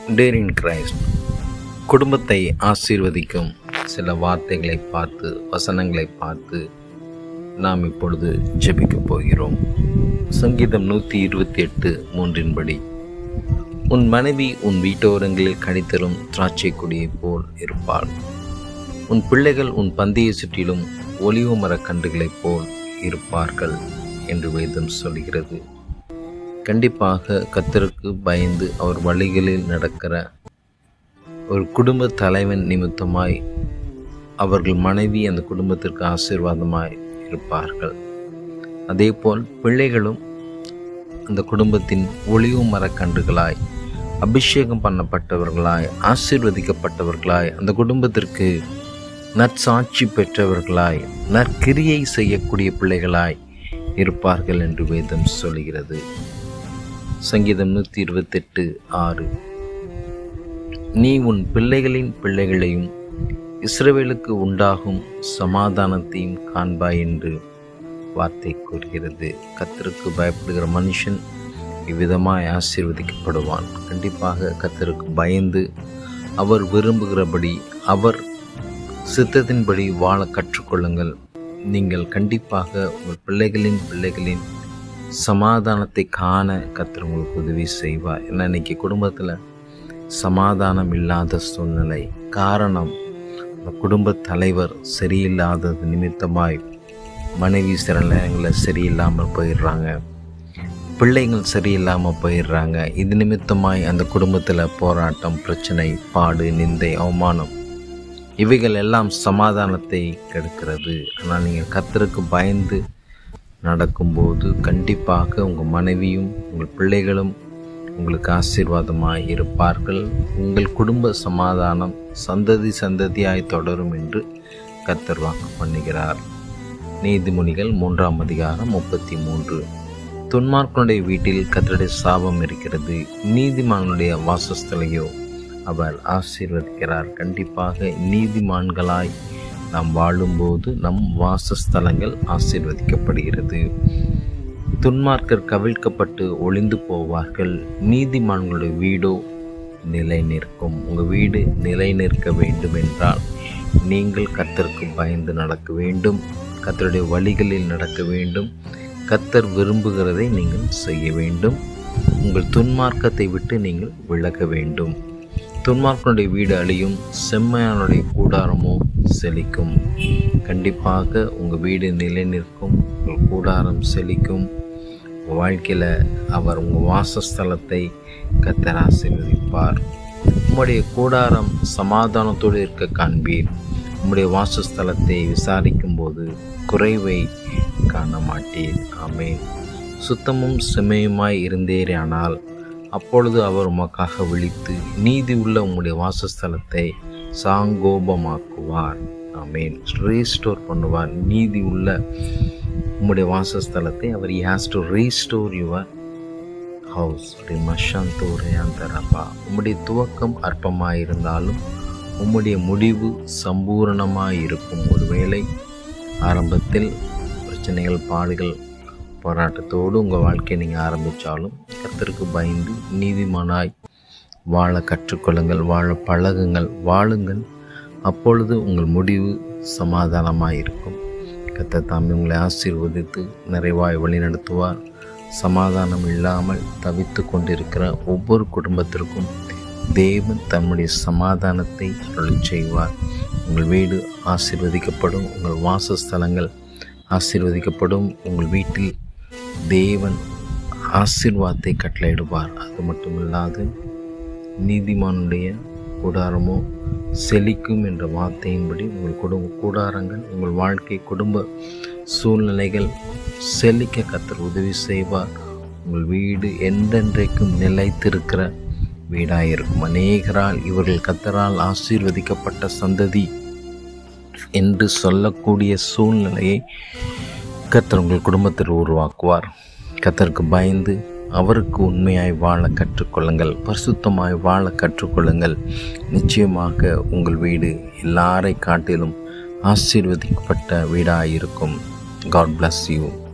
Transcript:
டேரின் Christ குடும்பத்தை ஆசீர்வதிக்கும் சில வார்த்தைகளை பார்த்து வசனங்களை பார்த்து நாம் இப்பொழுது ஜெபிக்கப் போகிறோம் சங்கீதம் நூற்றி இருபத்தி எட்டு மூன்றின்படி உன் மனைவி உன் வீட்டோரங்களில் கனித்தரும் திராட்சை கொடியைப் போல் இருப்பாள் உன் பிள்ளைகள் உன் பந்தய சுற்றிலும் ஒலிவு மரக் கன்றுகளைப் போல் இருப்பார்கள் என்று வேதம் சொல்கிறது கண்டிப்பாக கத்தருக்கு பயந்து அவர் வழிகளில் நடக்கிற ஒரு குடும்ப தலைவன் நிமித்தமாய் அவர்கள் மனைவி அந்த குடும்பத்திற்கு ஆசீர்வாதமாய் இருப்பார்கள் அதேபோல் பிள்ளைகளும் அந்த குடும்பத்தின் ஒளிவு மரக்கன்றுகளாய் அபிஷேகம் பண்ணப்பட்டவர்களாய் ஆசீர்வதிக்கப்பட்டவர்களாய் அந்த குடும்பத்திற்கு நற்சாட்சி பெற்றவர்களாய் நற்கிரியை செய்யக்கூடிய பிள்ளைகளாய் இருப்பார்கள் என்று வேதம் சொல்கிறது சங்கீதம் நூற்றி இருபத்தெட்டு ஆறு நீ உன் பிள்ளைகளின் பிள்ளைகளையும் இஸ்ரவேலுக்கு உண்டாகும் சமாதானத்தையும் காண்பாய் என்று வார்த்தை கூறுகிறது கத்தருக்கு பயப்படுகிற மனுஷன் இவ்விதமாய் ஆசீர்வதிக்கப்படுவான் கண்டிப்பாக கத்தருக்கு பயந்து அவர் விரும்புகிறபடி அவர் சித்தத்தின்படி வாழ கற்றுக்கொள்ளுங்கள் நீங்கள் கண்டிப்பாக உங்கள் பிள்ளைகளின் பிள்ளைகளின் சமாதானத்தை காண கத்தர் உங்களுக்கு உதவி செய்வார் ஏன்னா இன்னைக்கு குடும்பத்தில் சமாதானம் இல்லாத சூழ்நிலை காரணம் அந்த குடும்ப தலைவர் சரியில்லாதது நிமித்தமாய் மனைவி சில நேரங்களில் சரியில்லாமல் போயிடுறாங்க பிள்ளைங்கள் சரியில்லாமல் போயிடுறாங்க இது நிமித்தமாய் அந்த குடும்பத்தில் போராட்டம் பிரச்சனை பாடு நிந்தை அவமானம் இவைகள் எல்லாம் சமாதானத்தை கெடுக்கிறது ஆனால் நீங்கள் கத்தருக்கு பயந்து நடக்கும்போது கண்டிப்பாக உங்கள் மனைவியும் உங்கள் பிள்ளைகளும் உங்களுக்கு ஆசீர்வாதமாய் இருப்பார்கள் உங்கள் குடும்ப சமாதானம் சந்ததி சந்ததியாய் தொடரும் என்று கத்தர் வாக்கு பண்ணுகிறார் நீதிமொழிகள் மூன்றாம் அதிகாரம் முப்பத்தி மூன்று துன்மார்க்கனுடைய வீட்டில் கத்தருடைய சாபம் இருக்கிறது நீதிமானுடைய வாசஸ்தலையோ அவர் ஆசீர்வதிக்கிறார் கண்டிப்பாக நீதிமான்களாய் நாம் வாழும்போது நம் வாசஸ்தலங்கள் ஆசீர்வதிக்கப்படுகிறது துன்மார்க்கர் கவிழ்க்கப்பட்டு ஒளிந்து போவார்கள் நீதிமான்களுடைய வீடோ நிலை நிற்கும் உங்கள் வீடு நிலை நிற்க வேண்டும் என்றால் நீங்கள் கத்தருக்கு பயந்து நடக்க வேண்டும் கத்தருடைய வழிகளில் நடக்க வேண்டும் கத்தர் விரும்புகிறதை நீங்கள் செய்ய வேண்டும் உங்கள் துன்மார்க்கத்தை விட்டு நீங்கள் விலக வேண்டும் துன்மார்க்கனுடைய வீடு அழியும் செம்மையானுடைய கூடாரமோ செழிக்கும் கண்டிப்பாக உங்கள் வீடு நிலை நிற்கும் உங்கள் கூடாரம் செழிக்கும் உங்கள் வாழ்க்கையில் அவர் உங்கள் வாசஸ்தலத்தை கத்தர் ஆசீர்வதிப்பார் உம்முடைய கூடாரம் சமாதானத்தோடு இருக்க காண்பீர் உம்முடைய வாசஸ்தலத்தை விசாரிக்கும் போது குறைவை காண மாட்டீர் ஆமே சுத்தமும் செம்மையுமாய் இருந்தேரே ஆனால் அப்பொழுது அவர் உமக்காக விழித்து நீதி உள்ள உம்முடைய வாசஸ்தலத்தை சாங்கோபமாக்குவார் ஆமேன் ரீஸ்டோர் பண்ணுவார் நீதி உள்ள உம்முடைய வாசஸ்தலத்தை அவர் has to restore your house ரிமஷந்தோரையாந்தரப்பா உம்முடைய துவக்கம் அற்பமாக இருந்தாலும் உம்முடைய முடிவு சம்பூரணமாக இருக்கும் ஒருவேளை ஆரம்பத்தில் பிரச்சனைகள் பாடுகள் போராட்டத்தோடு உங்கள் வாழ்க்கையை நீங்கள் ஆரம்பித்தாலும் கர்த்தருக்கு பயந்து நீதிமானாய் வாழ கற்றுக்கொள்ளுங்கள் வாழ பழகுங்கள் வாழுங்கள் அப்பொழுது உங்கள் முடிவு சமாதானமாக இருக்கும் கர்த்தர் தாமே உங்களை ஆசீர்வதித்து நிறைவாய் வழிநடத்துவார் சமாதானம் இல்லாமல் தவித்து கொண்டிருக்கிற ஒவ்வொரு குடும்பத்திற்கும் தேவன் தன்னுடைய சமாதானத்தை அருள் செய்வார் உங்கள் வீடு ஆசீர்வதிக்கப்படும் உங்கள் வாசஸ்தலங்கள் ஆசீர்வதிக்கப்படும் உங்கள் வீட்டில் தேவன் ஆசீர்வாதத்தை கட்டளையிடுவார் அது மட்டுமில்லாது நீதிமானுடைய கூடாரமோ செழிக்கும் என்ற வார்த்தையின்படி உங்கள் குடும்ப கூடாரங்கள் உங்கள் வாழ்க்கை குடும்ப சூழ்நிலைகள் செழிக்க கத்தர் உதவி செய்வார் உங்கள் வீடு என்றென்றைக்கும் நிலைத்திருக்கிற வீடாயிருக்கும் அநேகரால் இவர்கள் கத்தரால் ஆசீர்வதிக்கப்பட்ட சந்ததி என்று சொல்லக்கூடிய சூழ்நிலையை கத்தர் உங்கள் குடும்பத்தில் உருவாக்குவார் கத்தருக்கு பயந்து அவருக்கு உண்மையாய் வாழ கற்றுக்கொள்ளுங்கள் பரிசுத்தமாய் வாழ கற்றுக்கொள்ளுங்கள் நிச்சயமாக உங்கள் வீடு எல்லாரை காட்டிலும் ஆசீர்வதிக்கப்பட்ட வீடாக இருக்கும் காட் bless யூ